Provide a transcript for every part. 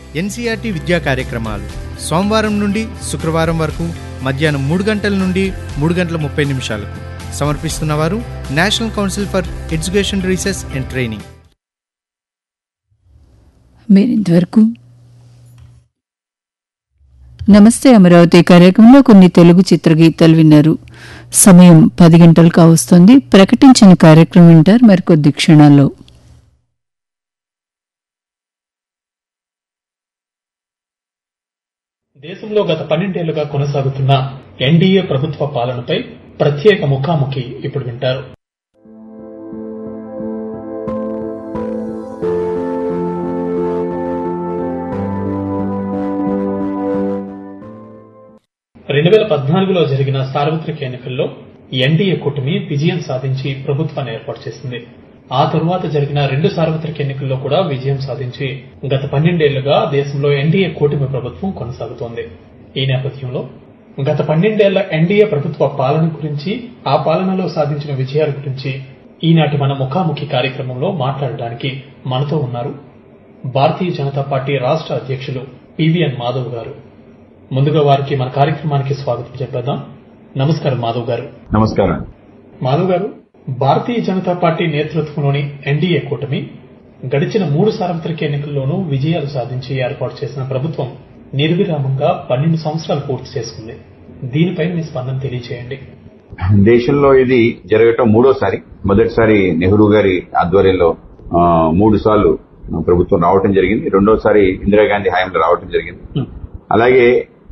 NCERT విద్యా కార్యక్రమాలు సోమవారం నుండి శుక్రవారం వరకు మధ్యాహ్నం మూడు గంటల నుండి మూడు గంటల ముప్పై నిమిషాలకు సమర్పిస్తున్నవారు National Council for Education Research and Training మీరు ఇంతవరకు నమస్తే అమరావతి కార్యక్రమంలో కొన్ని తెలుగు చిత్రగీతాలు విన్నారు సమయం పది గంటలు కావస్తోంది ప్రకటించిన కార్యక్రమం వింటారు మరికొద్ది క్షణాల్లో దేశంలో గత పన్నెండేళ్లుగా కొనసాగుతున్న ఎన్డీఏ ప్రభుత్వ పాలనపై ప్రత్యేక ముఖాముఖి ఇప్పుడు వింటారు రెండు వేల పద్నాలుగులో జరిగిన సార్వత్రిక ఎన్నికల్లో ఎన్డీఏ కూటమి విజయం సాధించి ప్రభుత్వాన్ని ఏర్పాటు చేసింది ఆ తరువాత జరిగిన రెండు సార్వత్రిక ఎన్నికల్లో కూడా విజయం సాధించి గత పన్నెండేళ్లుగా దేశంలో ఎన్డీఏ కూటమి ప్రభుత్వం కొనసాగుతోంది ఈ నేపథ్యంలో గత పన్నెండేళ్ల ఎన్డీఏ ప్రభుత్వ పాలన గురించి ఆ పాలనలో సాధించిన విజయాల గురించి ఈనాటి మన ముఖాముఖి కార్యక్రమంలో మాట్లాడడానికి మనతో ఉన్నారు భారతీయ జనతా పార్టీ రాష్ట్ర అధ్యక్షులు పివిఎన్ మాధవ్ గారు ముందుగా వారికి మన కార్యక్రమానికి స్వాగతం చెప్పేద్దాం నమస్కారం మాధవ్ గారు నమస్కారం మాధవ్ గారు భారతీయ జనతా పార్టీ నేతృత్వంలోని ఎన్డీఏ కూటమి గడిచిన మూడు సార్వత్రిక ఎన్నికల్లోనూ విజయాలు సాధించి ఏర్పాటు చేసిన ప్రభుత్వం నిర్విరామంగా పన్నెండు సంవత్సరాలు పూర్తి చేసుకుంది దీనిపై మీ స్పందన తెలియజేయండి దేశంలో ఇది జరగటం మూడోసారి మొదటిసారి నెహ్రూ గారి ఆధ్వర్యంలో ఆ, మూడు సార్లు ప్రభుత్వం రావటం జరిగింది రెండోసారి ఇందిరాగాంధీ హయాంలో రావటం జరిగింది అలాగే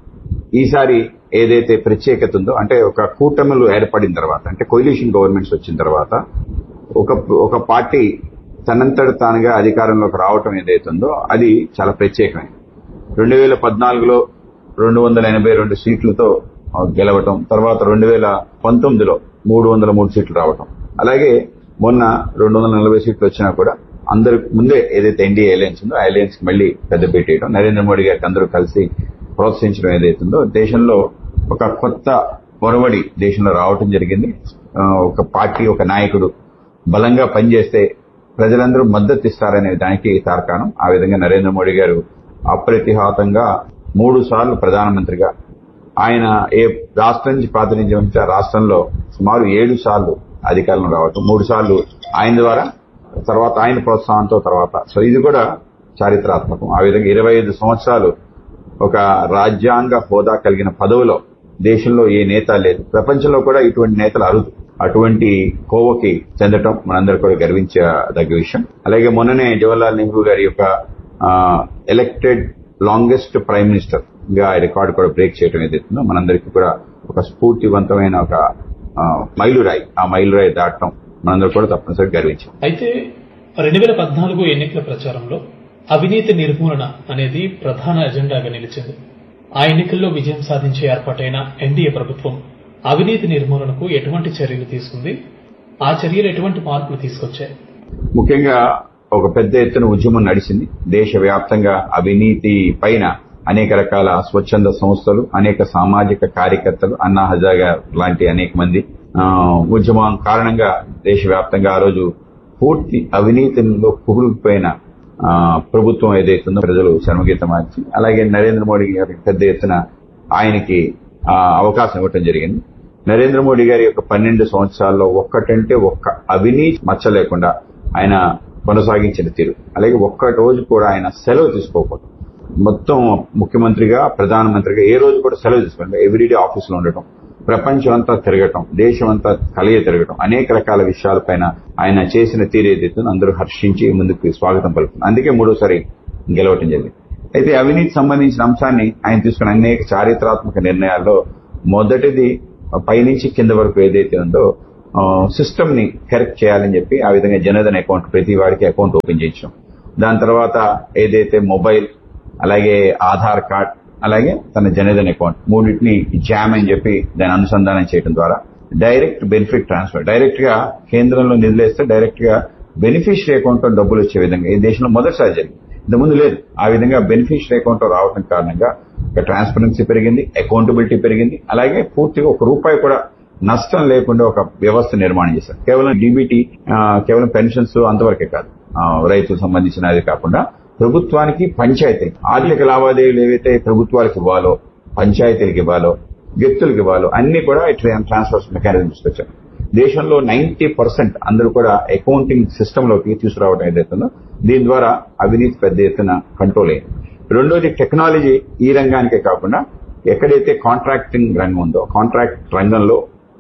ఈసారి ఏదైతే ప్రత్యేకత ఉందో అంటే ఒక కూటమిలు ఏర్పడిన తర్వాత అంటే కొయిలిషన్ గవర్నమెంట్స్ వచ్చిన తర్వాత ఒక ఒక పార్టీ తనంతట తానుగా అధికారంలోకి రావటం ఏదైతే ఉందో అది చాలా ప్రత్యేకమైనది రెండు వేల పద్నాలుగులో రెండు వందల ఎనభై రెండు సీట్లతో ఆ, గెలవటం తర్వాత రెండు వేల పంతొమ్మిదిలో మూడు వందల మూడు సీట్లు రావటం అలాగే మొన్న రెండు వందల నలభై సీట్లు వచ్చినా కూడా అందరు ముందే ఏదైతే ఎన్డీఏ అలయన్స్ ఉందో ఆ అలయన్స్ కి మళ్ళీ పెద్ద పెట్టేయడం నరేంద్ర మోడీ గారికి అందరూ కలిసి ప్రోత్సహించడం ఏదైతుందో దేశంలో ఒక కొత్త పొరవడి దేశంలో రావటం జరిగింది ఆ, ఒక పార్టీ ఒక నాయకుడు బలంగా పనిచేస్తే ప్రజలందరూ మద్దతు ఇస్తారనే దానికి తార్కాణం ఆ విధంగా నరేంద్ర మోడీ గారు అప్రతిహాతంగా మూడు సార్లు ప్రధానమంత్రిగా ఆయన ఏ రాష్ట్రం నుంచి ప్రాతినిధ్యం వహించే ఆ రాష్ట్రంలో సుమారు ఏడు సార్లు అధికారంలో రావటం మూడు సార్లు ఆయన ద్వారా తర్వాత ఆయన ప్రోత్సాహంతో తర్వాత సో ఇది కూడా చారిత్రాత్మకం ఆ విధంగా ఇరవై ఐదు సంవత్సరాలు ఒక రాజ్యాంగ హోదా కలిగిన పదవిలో దేశంలో ఏ నేత లేదు ప్రపంచంలో కూడా ఇటువంటి నేతలు అరుదు అటువంటి కోవకి చెందటం మనందరూ కూడా గర్వించదగ్గ విషయం అలాగే మొన్ననే జవహర్లాల్ నెహ్రూ గారి యొక్క ఎలక్టెడ్ లాంగెస్ట్ ప్రైమ్ మినిస్టర్ గా రికార్డు కూడా బ్రేక్ చేయడం ఏదైతుందో మనందరికీ కూడా ఒక స్ఫూర్తివంతమైన ఒక ఆ, మైలురాయి ఆ మైలురాయి దాటడం మనందరూ కూడా తప్పనిసరిగా గర్వించాం అయితే రెండు వేల పద్నాలుగు ఎన్నికల ప్రచారంలో అవినీతి నిర్మూలన అనేది ప్రధాన ఎజెండాగా నిలిచింది ఆ ఎన్నికల్లో విజయం సాధించి ఏర్పాటైన ఎన్డీఏ ప్రభుత్వం అవినీతి నిర్మూలనకు ఎటువంటి చర్యలు తీసుకుంది ఆ చర్యలు ఎటువంటి మార్పులు తీసుకొచ్చాయి ముఖ్యంగా ఒక పెద్ద ఎత్తున ఉద్యమం నడిచింది దేశవ్యాప్తంగా అవినీతి పైన అనేక రకాల స్వచ్ఛంద సంస్థలు అనేక సామాజిక కార్యకర్తలు అన్నా హజాగా లాంటి అనేక మంది ఆ, ఉద్యమం కారణంగా దేశవ్యాప్తంగా ఆ రోజు పూర్తి అవినీతిలో కుగులుకుపోయిన ఆ, ప్రభుత్వం ఏదైతుందో ప్రజలు శర్మగీతం మార్చి అలాగే నరేంద్ర మోడీ గారి పెద్ద ఎత్తున ఆయనకి ఆ, అవకాశం ఇవ్వటం జరిగింది నరేంద్ర మోడీ గారి యొక్క పన్నెండు సంవత్సరాల్లో ఒక్కటంటే ఒక్క అవినీతి మచ్చ లేకుండా ఆయన కొనసాగించిన తీరు అలాగే ఒక్క రోజు కూడా ఆయన సెలవు తీసుకోకూడదు మొత్తం ముఖ్యమంత్రిగా ప్రధానమంత్రిగా ఏ రోజు కూడా సెలవు తీసుకోండి ఎవ్రీడే ఆఫీస్ లో ఉండటం ప్రపంచం అంతా తిరగటం దేశం అంతా కలియ తిరగటం అనేక రకాల విషయాలపైన ఆయన చేసిన తీరు ఏదైతే అందరూ హర్షించి ముందుకు స్వాగతం పలుకుతుంది అందుకే మూడోసారి గెలవటం జరిగింది అయితే అవినీతి సంబంధించిన అంశాన్ని ఆయన తీసుకున్న అనేక చారిత్రాత్మక నిర్ణయాల్లో మొదటిది పైనుంచి కింద వరకు ఏదైతే ఉందో సిస్టమ్ ని కరెక్ట్ చేయాలని చెప్పి ఆ విధంగా జనధన్ అకౌంట్ ప్రతి వాడికి అకౌంట్ ఓపెన్ చేయించడం దాని తర్వాత ఏదైతే మొబైల్ అలాగే ఆధార్ కార్డ్ అలాగే తన జనధన్ అకౌంట్ మూడింటిని జామ్ అని చెప్పి దాన్ని అనుసంధానం చేయడం ద్వారా డైరెక్ట్ బెనిఫిట్ ట్రాన్స్ఫర్ డైరెక్ట్ గా కేంద్రంలో నిధులేస్తే డైరెక్ట్ గా బెనిఫిషరీ అకౌంట్ లో డబ్బులు వచ్చే విధంగా ఈ దేశంలో మొదటిసారి జరిగింది ఇంతకుముందు లేదు ఆ విధంగా బెనిఫిషరీ అకౌంట్ లో రావడం కారణంగా ఒక ట్రాన్స్పరెన్సీ పెరిగింది అకౌంటబిలిటీ పెరిగింది అలాగే పూర్తిగా ఒక రూపాయి కూడా నష్టం లేకుండా ఒక వ్యవస్థ నిర్మాణం చేశారు కేవలం డీబీటీ కేవలం పెన్షన్స్ అంతవరకే కాదు ఆ, రైతులకు సంబంధించిన అది కాకుండా ప్రభుత్వానికి పంచాయతీ ఆర్థిక లావాదేవీలు ఏవైతే ప్రభుత్వాలకు ఇవ్వాలో పంచాయతీలకు ఇవ్వాలో వ్యక్తులకు ఇవ్వాలో అన్ని కూడా ట్రాన్స్ఫర్స్ మెకానిజం తీసుకొచ్చారు దేశంలో నైన్టీ పర్సెంట్ అందరూ కూడా అకౌంటింగ్ సిస్టమ్ లోకి తీసుకురావడం ఏదైతుందో దీని ద్వారా అవినీతి పెద్ద ఎత్తున కంట్రోల్ అయింది రెండోది టెక్నాలజీ ఈ రంగానికే కాకుండా ఎక్కడైతే కాంట్రాక్టింగ్ రంగం ఉందో కాంట్రాక్ట్ రంగంలో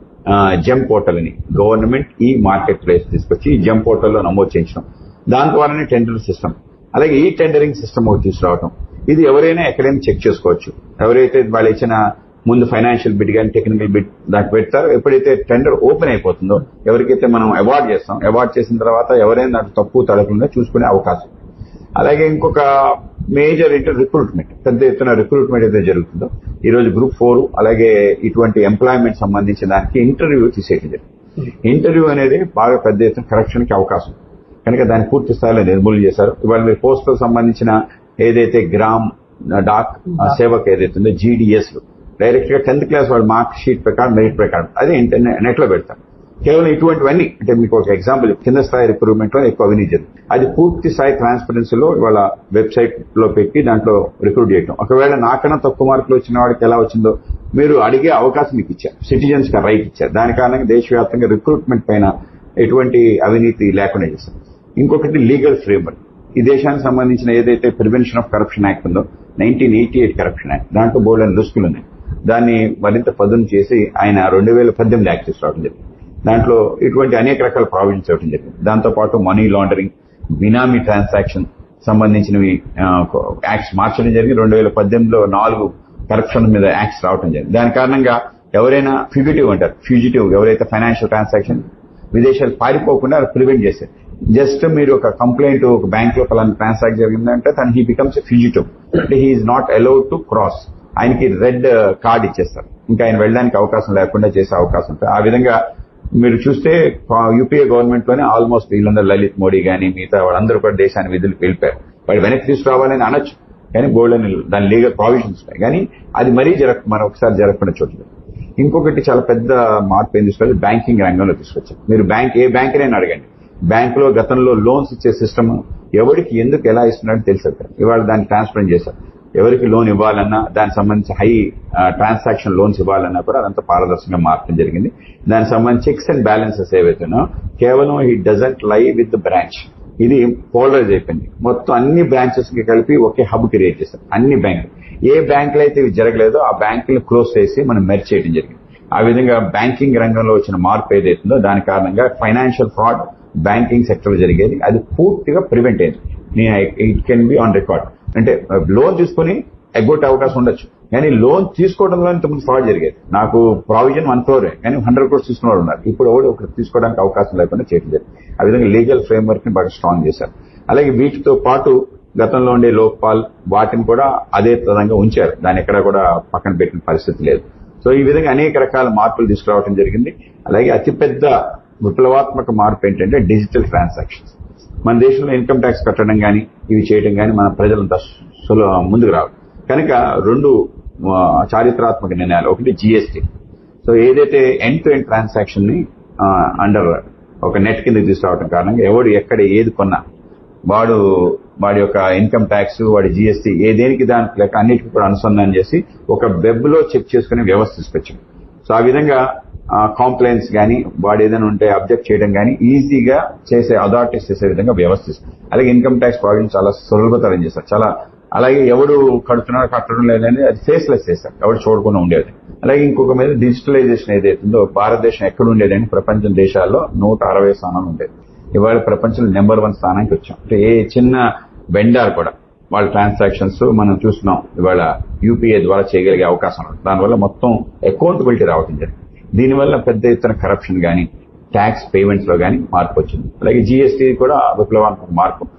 జెమ్ పోర్టల్ అని గవర్నమెంట్ ఈ మార్కెట్ ప్లేస్ తీసుకొచ్చి ఈ జెమ్ పోర్టల్లో నమోదు చేయించడం దాని ద్వారానే టెండర్ సిస్టమ్ అలాగే ఈ టెండరింగ్ సిస్టమ్ ఒకటి తీసుకురావడం ఇది ఎవరైనా ఎక్కడైనా చెక్ చేసుకోవచ్చు ఎవరైతే వాళ్ళు ఇచ్చిన ముందు ఫైనాన్షియల్ బిడ్ కానీ టెక్నికల్ బిడ్ దానికి పెడతారో ఎప్పుడైతే టెండర్ ఓపెన్ అయిపోతుందో ఎవరికైతే మనం అవార్డ్ చేస్తాం అవార్డ్ చేసిన తర్వాత ఎవరైనా దాంట్లో తప్పు తడకుండా చూసుకునే అవకాశం అలాగే ఇంకొక మేజర్ ఏంటో రిక్రూట్మెంట్ పెద్ద ఎత్తున రిక్రూట్మెంట్ అయితే జరుగుతుందో ఈ రోజు గ్రూప్ ఫోర్ అలాగే ఇటువంటి ఎంప్లాయ్మెంట్ సంబంధించిన దానికి ఇంటర్వ్యూ తీసేయడం జరిగింది ఇంటర్వ్యూ అనేది బాగా పెద్ద ఎత్తున కరెక్షన్ కి అవకాశం కనుక దాన్ని పూర్తి స్థాయిలో నిర్మూలన చేశారు ఇవాళ మీరు పోస్టల్ సంబంధించిన ఏదైతే గ్రామ్ డాక్ సేవక్ ఏదైతే ఉందో జీడిఎస్ డైరెక్ట్ గా టెన్త్ క్లాస్ వాళ్ళ మార్క్ షీట్ ప్రకారం మెరిట్ ప్రకారం అదే ఇంటర్నెట్ నెట్ లో పెడతారు కేవలం ఇటువంటివన్నీ అంటే మీకు ఒక ఎగ్జాంపుల్ కింద స్థాయి రిక్రూట్మెంట్ లో ఎక్కువ అవినీతి జరుగుతుంది అది పూర్తి స్థాయి ట్రాన్స్పరెన్సీలో వాళ్ళ వెబ్సైట్ లో పెట్టి దాంట్లో రిక్రూట్ చేయడం ఒకవేళ నాకన్నా తక్కువ మార్కులు వచ్చిన వాడికి ఎలా వచ్చిందో మీరు అడిగే అవకాశం మీకు ఇచ్చారు సిటిజన్స్ కి రైట్ ఇచ్చారు దాని కారణంగా దేశవ్యాప్తంగా రిక్రూట్మెంట్ పైన ఎటువంటి అవినీతి లేకుండా చేశారు ఇంకొకటి లీగల్ ఫ్రేమ్వర్క్ ఈ దేశానికి సంబంధించిన ఏదైతే ప్రివెన్షన్ ఆఫ్ కరప్షన్ యాక్ట్ ఉందో nineteen eighty eight corruption act దాంట్లో బోర్డు అని రిస్కులు ఉన్నాయి దాన్ని మరింత పదును చేసి ఆయన రెండు వేల పద్దెనిమిది యాక్ట్ తీసుకురావడం జరిగింది దాంట్లో ఇటువంటి అనేక రకాల ప్రావిజన్స్ ఇవ్వడం జరిగింది దాంతో పాటు మనీ లాండరింగ్ బినామీ ట్రాన్సాక్షన్ సంబంధించినవి యాక్ట్స్ మార్చడం జరిగింది రెండు వేల పద్దెనిమిదిలో నాలుగు కరప్షన్ మీద యాక్ట్స్ రావడం జరిగింది దాని కారణంగా ఎవరైనా ఫ్యూజిటివ్ అంటారు ఫ్యూజిటివ్ ఎవరైతే ఫైనాన్షియల్ ట్రాన్సాక్షన్ విదేశాలు పారిపోకుండా ప్రివెంట్ చేశారు జస్ట్ మీరు ఒక కంప్లైంట్ ఒక బ్యాంక్ లో పలానా ట్రాన్సాక్ట్ జరిగిందంటే తను హీ బికమ్స్ ఫ్యూజిటివ్ అంటే he is not allowed to cross ఆయనకి రెడ్ కార్డ్ ఇచ్చేస్తారు ఇంకా ఆయన వెళ్ళడానికి అవకాశం లేకుండా చేసే అవకాశం ఉంటుంది ఆ విధంగా మీరు చూస్తే యూపీఏ గవర్నమెంట్ లోనే ఆల్మోస్ట్ వీళ్ళందరూ లలిత్ మోడీ కానీ మిగతా వాళ్ళందరూ కూడా దేశాన్ని విధులకు వెళ్ళిపోయారు వాడు వెనక్కి తీసుకురావాలని అనొచ్చు కానీ బోల్డ్ అని దాని లీగల్ ప్రావిజన్స్ ఉన్నాయి కానీ అది మరీ జరగ మనం ఒకసారి జరగకుండా చోట్ల ఇంకొకటి చాలా పెద్ద మార్పు ఏం తీసుకొచ్చి బ్యాంకింగ్ రంగంలో తీసుకొచ్చారు మీరు బ్యాంక్ ఏ బ్యాంకునైనా అడగండి బ్యాంకులో గతంలో లోన్స్ ఇచ్చే సిస్టమ్ ఎవరికి ఎందుకు ఎలా ఇస్తున్నాడో తెలుసు ఇవాళ దాన్ని ట్రాన్స్పరెంట్ చేశారు ఎవరికి లోన్ ఇవ్వాలన్నా దానికి సంబంధించి హై ట్రాన్సాక్షన్ లోన్స్ ఇవ్వాలన్నా కూడా అదంతా పారదర్శకంగా మార్చడం జరిగింది దానికి సంబంధించి చెక్స్ అండ్ బ్యాలెన్సెస్ ఏవైతేనో కేవలం ఈ doesn't lie with the branch ఇది పోలరైజ్ అయిపోయింది మొత్తం అన్ని బ్రాంచెస్ కి కలిపి ఒకే హబ్ క్రియేట్ చేశారు అన్ని బ్యాంకులు ఏ బ్యాంకులు అయితే ఇవి జరగలేదో ఆ బ్యాంకులు క్లోజ్ చేసి మనం మెర్చ్ చేయడం జరిగింది ఆ విధంగా బ్యాంకింగ్ రంగంలో వచ్చిన మార్పు ఏదైతుందో దాని కారణంగా ఫైనాన్షియల్ ఫ్రాడ్ బ్యాంకింగ్ సెక్టర్ జరిగేది అది పూర్తిగా ప్రివెంట్ అయింది it can be on record అంటే లోన్ తీసుకుని ఎగ్గొట్టే అవకాశం ఉండొచ్చు కానీ లోన్ తీసుకోవడం వల్ల ఇంతకుముందు ఫ్రాడ్ జరిగేది నాకు ప్రావిజన్ వన్ క్రోరే కానీ హండ్రెడ్ క్రోర్స్ తీసుకున్న వాళ్ళు ఉన్నారు ఇప్పుడు ఎవరు ఒకటి తీసుకోవడానికి అవకాశం లేకుండా చేయడం జరిగింది ఆ విధంగా లీగల్ ఫ్రేమ్వర్క్ ని బాగా స్ట్రాంగ్ చేశారు అలాగే వీటితో పాటు గతంలో ఉండే లోక్పాల్ వాటిని కూడా అదే విధంగా ఉంచారు దాన్ని ఎక్కడ కూడా పక్కన పెట్టిన పరిస్థితి లేదు సో ఈ విధంగా అనేక రకాల మార్పులు తీసుకురావడం జరిగింది అలాగే అతిపెద్ద విప్లవాత్మక మార్పు ఏంటంటే డిజిటల్ ట్రాన్సాక్షన్స్ మన దేశంలో ఇన్కమ్ ట్యాక్స్ కట్టడం కానీ ఇవి చేయడం కానీ మన ప్రజలంతా సులభ ముందుకు రావు కనుక రెండు చారిత్రాత్మక నిర్ణయాలు ఒకటి జిఎస్టీ సో ఏదైతే ఎండ్ టు ఎండ్ ట్రాన్సాక్షన్ ని అండర్ ఒక నెట్ కింద తీసుకురావడం కారణంగా ఎవడు ఎక్కడ ఏది కొన్నా వాడు వాడి యొక్క ఇన్కమ్ ట్యాక్స్ వాడి జిఎస్టీ ఏ దేనికి దానికి లెక్క అన్నిటికీ కూడా అనుసంధానం చేసి ఒక వెబ్ లో చెక్ చేసుకునే వ్యవస్థ తీసుకొచ్చాం సో ఆ విధంగా కాంప్లైన్స్ కానీ వాడు ఏదైనా ఉంటే అబ్జెక్ట్ చేయడం కానీ ఈజీగా చేసే అథారిటీస్ చేసే విధంగా వ్యవస్థిస్తుంది అలాగే ఇన్కమ్ ట్యాక్స్ ప్రావిజన్ చాలా సులభతరం చేస్తారు చాలా అలాగే ఎవడు కడుతున్నాడో కట్టడం లేదని అది ఫేస్లెస్ చేశారు ఎవడు చూడకుండా ఉండేది అలాగే ఇంకొక మీద డిజిటలైజేషన్ ఏదైతుందో భారతదేశం ఎక్కడ ఉండేదని ప్రపంచం దేశాల్లో నూట అరవై స్థానాలు ఉండేది ఇవాళ ప్రపంచంలో నెంబర్ వన్ స్థానానికి వచ్చాం అంటే ఏ చిన్న వెండార్ కూడా వాళ్ళ ట్రాన్సాక్షన్స్ మనం చూస్తున్నాం ఇవాళ యూపీఐ ద్వారా చేయగలిగే అవకాశం ఉంది దానివల్ల మొత్తం అకౌంటబిలిటీ రావడం జరిగింది దీనివల్ల పెద్ద ఎత్తున కరప్షన్ కానీ ట్యాక్స్ పేమెంట్స్ లో కానీ మార్పు వచ్చింది అలాగే జీఎస్టీ కూడా విప్లవాత్మక మార్పు